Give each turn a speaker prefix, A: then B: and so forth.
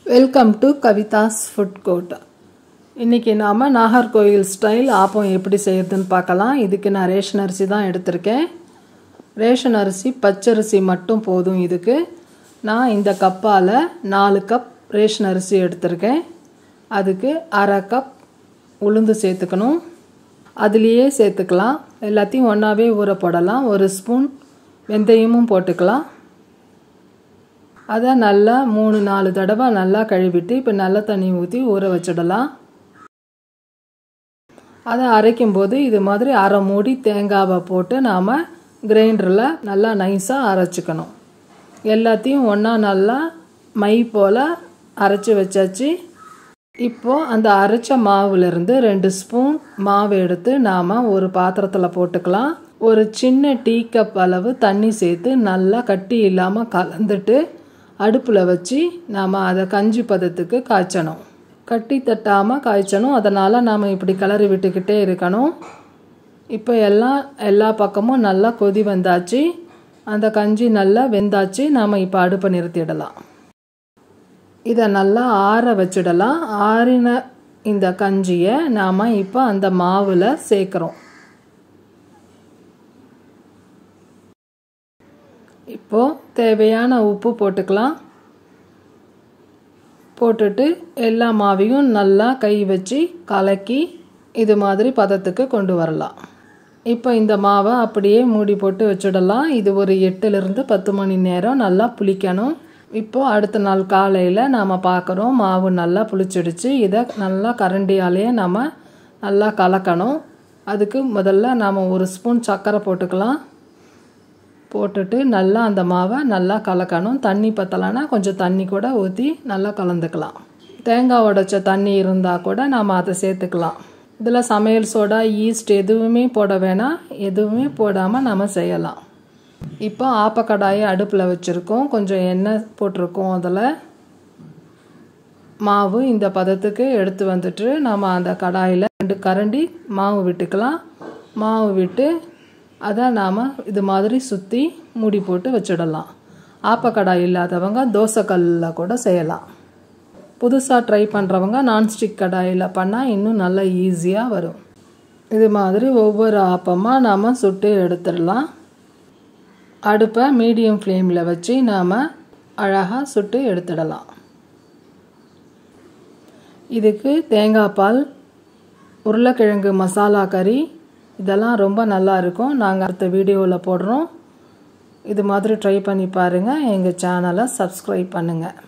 A: welcome to Kavitha's food court இன்றைக்கி நாம் Nagercoil style appam எப்படி செய்யறதுன்னு பார்க்கலாம் இதுக்கு நான் ரேஷன் அரிசி தான் எடுத்திருக்கேன் ரேஷன் அரிசி பச்சரிசி மட்டும் போதும் இதுக்கு நான் இந்த கப்பால் நாலு கப் ரேஷன் அரிசி எடுத்திருக்கேன் அதுக்கு அரை கப் உளுந்து சேர்த்துக்கணும் அதுலேயே சேர்த்துக்கலாம் எல்லாத்தையும் ஒன்றாவே ஊற போடலாம் ஒரு ஸ்பூன் வெந்தயமும் போட்டுக்கலாம் அதை நல்லா மூணு நாலு தடவை நல்லா கழுவிட்டு இப்போ நல்ல தண்ணி ஊற்றி ஊற வச்சிடலாம் அதை அரைக்கும் போது இது மாதிரி அரை மூடி தேங்காவை போட்டு நாம் கிரைண்டரில் நல்லா நைஸாக அரைச்சிக்கணும் எல்லாத்தையும் ஒன்றா நல்லா மை போல் அரைச்சி வச்சாச்சு இப்போது அந்த அரைச்ச மாவுலேருந்து ரெண்டு ஸ்பூன் மாவு எடுத்து நாம் ஒரு பாத்திரத்தில் போட்டுக்கலாம் ஒரு சின்ன டீ கப் அளவு தண்ணி சேர்த்து நல்லா கட்டி இல்லாமல் கலந்துட்டு அடுப்பில் வச்சு நாம் அதை கஞ்சி பதத்துக்கு காய்ச்சணும் கட்டி தட்டாமல் காய்ச்சணும் அதனால் நாம் இப்படி கிளறி விட்டுக்கிட்டே இருக்கணும் இப்போ எல்லாம் எல்லா பக்கமும் நல்லா கொதி வந்தாச்சு அந்த கஞ்சி நல்லா வெந்தாச்சு நாம் இப்போ அடுப்பை நிறுத்திடலாம் இதை நல்லா ஆற வச்சிடலாம் ஆறின இந்த கஞ்சியை நாம் இப்போ அந்த மாவில் சேர்க்குறோம் இப்போது தேவையான உப்பு போட்டுக்கலாம் போட்டுட்டு எல்லா மாவையும் நல்லா கை வச்சு கலக்கி இது மாதிரி பதத்துக்கு கொண்டு வரலாம் இப்போ இந்த மாவை அப்படியே மூடி போட்டு வச்சிடலாம் இது ஒரு எட்டுலேருந்து பத்து மணி நேரம் நல்லா புளிக்கணும் இப்போது அடுத்த நாள் காலையில் நாம் பார்க்குறோம் மாவு நல்லா புளிச்சிடுச்சு இதை நல்லா கரண்டியாலேயே நம்ம நல்லா கலக்கணும் அதுக்கு முதல்ல நாம் ஒரு ஸ்பூன் சர்க்கரை போட்டுக்கலாம் போட்டுட்டு நல்லா அந்த மாவை நல்லா கலக்கணும் தண்ணி பற்றலைன்னா கொஞ்சம் தண்ணி கூட ஊற்றி நல்லா கலந்துக்கலாம் தேங்காய் உடைச்ச தண்ணி இருந்தால் கூட நாம் அதை சேர்த்துக்கலாம் இதில் சமையல் சோடா ஈஸ்ட் எதுவுமே போட வேணாம் எதுவுமே போடாமல் நம்ம செய்யலாம் இப்போ ஆப்பக்கடாயை அடுப்பில் வச்சுருக்கோம் கொஞ்சம் எண்ணெய் போட்டிருக்கோம் அதில் மாவு இந்த பதத்துக்கு எடுத்து வந்துட்டு நம்ம அந்த கடாயில் ரெண்டு கரண்டி மாவு விட்டுக்கலாம் மாவு விட்டு அதை நாம் இது மாதிரி சுற்றி மூடி போட்டு வச்சிடலாம் ஆப்பக்கடாய் இல்லாதவங்க தோசைக்கல்லில் கூட செய்யலாம் புதுசாக ட்ரை பண்ணுறவங்க நான்ஸ்டிக் கடாயில் பண்ணால் இன்னும் நல்லா ஈஸியாக வரும் இது மாதிரி ஒவ்வொரு ஆப்பமாக நாம் சுட்டு எடுத்துடலாம் அடுப்பை மீடியம் ஃப்ளேமில் வச்சு நாம் அழகாக சுட்டு எடுத்துடலாம் இதுக்கு தேங்காய் பால் உருளைக்கிழங்கு மசாலா கறி இதெல்லாம் ரொம்ப நல்லா இருக்கும் நாங்கள் அடுத்த வீடியோவில் போடுறோம் இது மாதிரி ட்ரை பண்ணி பாருங்கள் எங்கள் சேனலை சப்ஸ்கிரைப் பண்ணுங்கள்